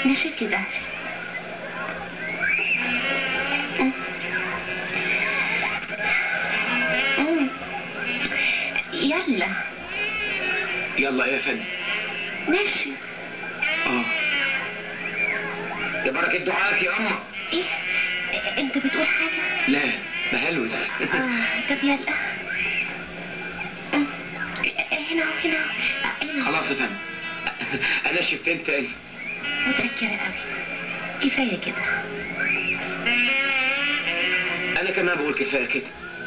نشف لي ظهري مم. مم. يلا يلا يا فندم نشف اه يا بركة دعائك يا أما ايه انت بتقول حاجة لا بهلوس اه طب يلا مم. هنا هنا هنا خلاص يا فندم أنا شفتين تاني متشكرة قوي كفاية كده أنا كمان بقول كفاية كده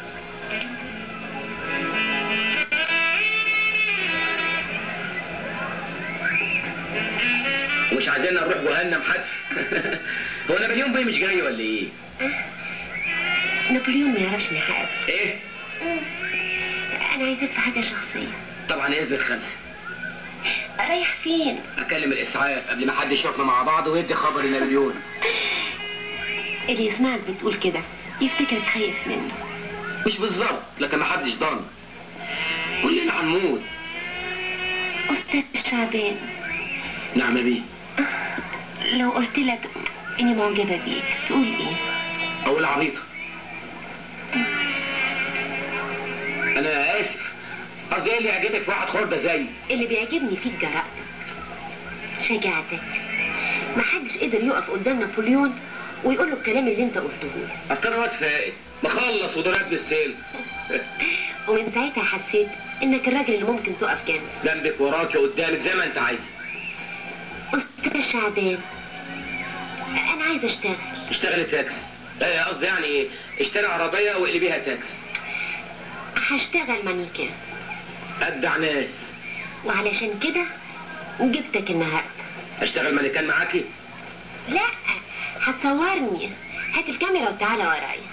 ومش عايزين نروح جهنم حتف هو نابليون بيه مش جاي ولا ايه؟ نابليون ما يعرفش نحقق ايه؟ انا عايزاك في حاجة شخصية طبعا اذن خمسة رايح فين اكلم الاسعاف قبل ما حد يشوفنا مع بعض ويدي خبر لنابليون اللي يسمعك بتقول كده يفتكرك خايف منه مش بالظبط لكن ما حدش ضامن كلنا هنموت استاذ شعبان نعم يا بيه لو قلت لك اني معجبة بيك تقول ايه اقول عبيطة انا اسف قصدي ايه اللي يعجبك في واحد خردة زيي اللي بيعجبني فيك جرأتك شجاعتك محدش قدر يقف قدام نابليون ويقول له الكلام اللي انت قلته له اصل انا واد فاقد مخلص وضرب بالسيل ومن ساعتها حسيت انك الراجل اللي ممكن تقف جنبه جنبك وراكي قدامك زي ما انت عايزه استاذ شعبان انا عايزه اشتغل اشتغلي تاكس آه، قصدي يعني ايه اشتري عربية واقلبيها تاكس هشتغل مانيكان ادع ناس وعلشان كده جبتك النهارده اشتغل مانيكان معاكي لا هتصورني هات الكاميرا وتعالى ورايا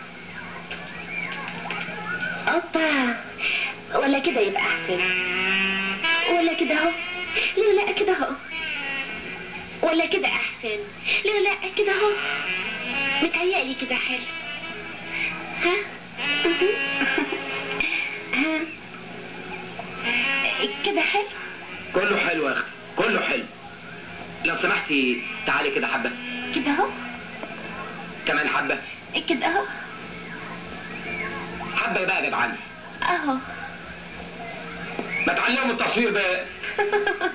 اوبا ولا كده يبقى احسن ولا كده اهو لا لا كده اهو ولا كده احسن لا لا كده اهو متهيألي كده حلو ها ها كده حلو كله حلو يا اختي كله حلو لو سمحتي تعالي كده حبة كده اهو كمان حبة كده اهو حبة بقى يا جدعان اهو ما تعلموا التصوير بقى